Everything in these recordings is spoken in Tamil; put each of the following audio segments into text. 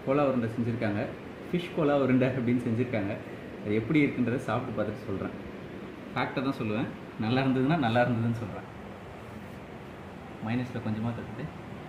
கோலா உருண்டை செஞ்சுருக்காங்க ஃபிஷ் கோலா உருண்டை அப்படின்னு செஞ்சுருக்காங்க அது எப்படி இருக்குன்றதை சாப்பிட்டு பார்த்துட்டு சொல்கிறேன் ஃபேக்டை தான் சொல்லுவேன் நல்லா இருந்ததுன்னா நல்லா இருந்ததுன்னு சொல்கிறேன் மைனஸில் கொஞ்சமாக தட்டுட்டு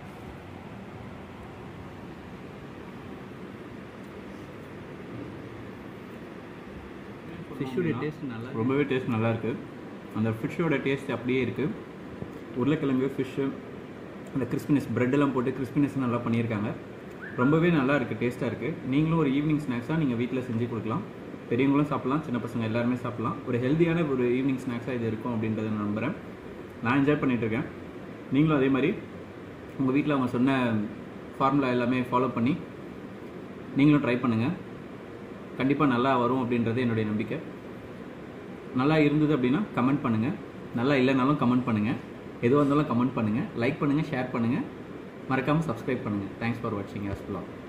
ஃபிஷ்ஷோட டேஸ்ட் நல்லா ரொம்பவே டேஸ்ட் நல்லா இருக்குது அந்த ஃபிஷ்ஷோட டேஸ்ட் அப்படியே இருக்குது உருளைக்கிழங்கு ஃபிஷ்ஷு அந்த கிறிஸ்பினஸ் ப்ரெட்டெல்லாம் போட்டு கிறிஸ்பினஸ் நல்லா பண்ணியிருக்காங்க ரொம்பவே நல்லா இருக்குது டேஸ்ட்டாக இருக்குது நீங்களும் ஒரு ஈவினிங் ஸ்நாக்ஸாக நீங்கள் வீட்டில் செஞ்சு கொடுக்கலாம் பெரியவங்களும் சாப்பிட்லாம் சின்ன பசங்க எல்லாருமே சாப்பிட்லாம் ஒரு ஹெல்த்தியான ஒரு ஈவினிங் ஸ்நாக்ஸாக இது இருக்கும் அப்படின்றத நான் நம்புகிறேன் நான் என்ஜாய் பண்ணிகிட்ருக்கேன் நீங்களும் அதே மாதிரி உங்கள் வீட்டில் அவங்க சொன்ன ஃபார்முலா எல்லாமே ஃபாலோ பண்ணி நீங்களும் ட்ரை பண்ணுங்கள் கண்டிப்பாக நல்லா வரும் அப்படின்றது என்னுடைய நம்பிக்கை நல்லா இருந்தது அப்படின்னா கமெண்ட் பண்ணுங்கள் நல்லா இல்லைனாலும் கமெண்ட் பண்ணுங்கள் எதுவாக இருந்தாலும் கமெண்ட் பண்ணுங்கள் லைக் பண்ணுங்கள் ஷேர் பண்ணுங்கள் மறக்காமல் சப்ஸ்கிரைப் பண்ணுங்கள் தேங்க்ஸ் ஃபார் வாட்சிங் யாஸ் vlog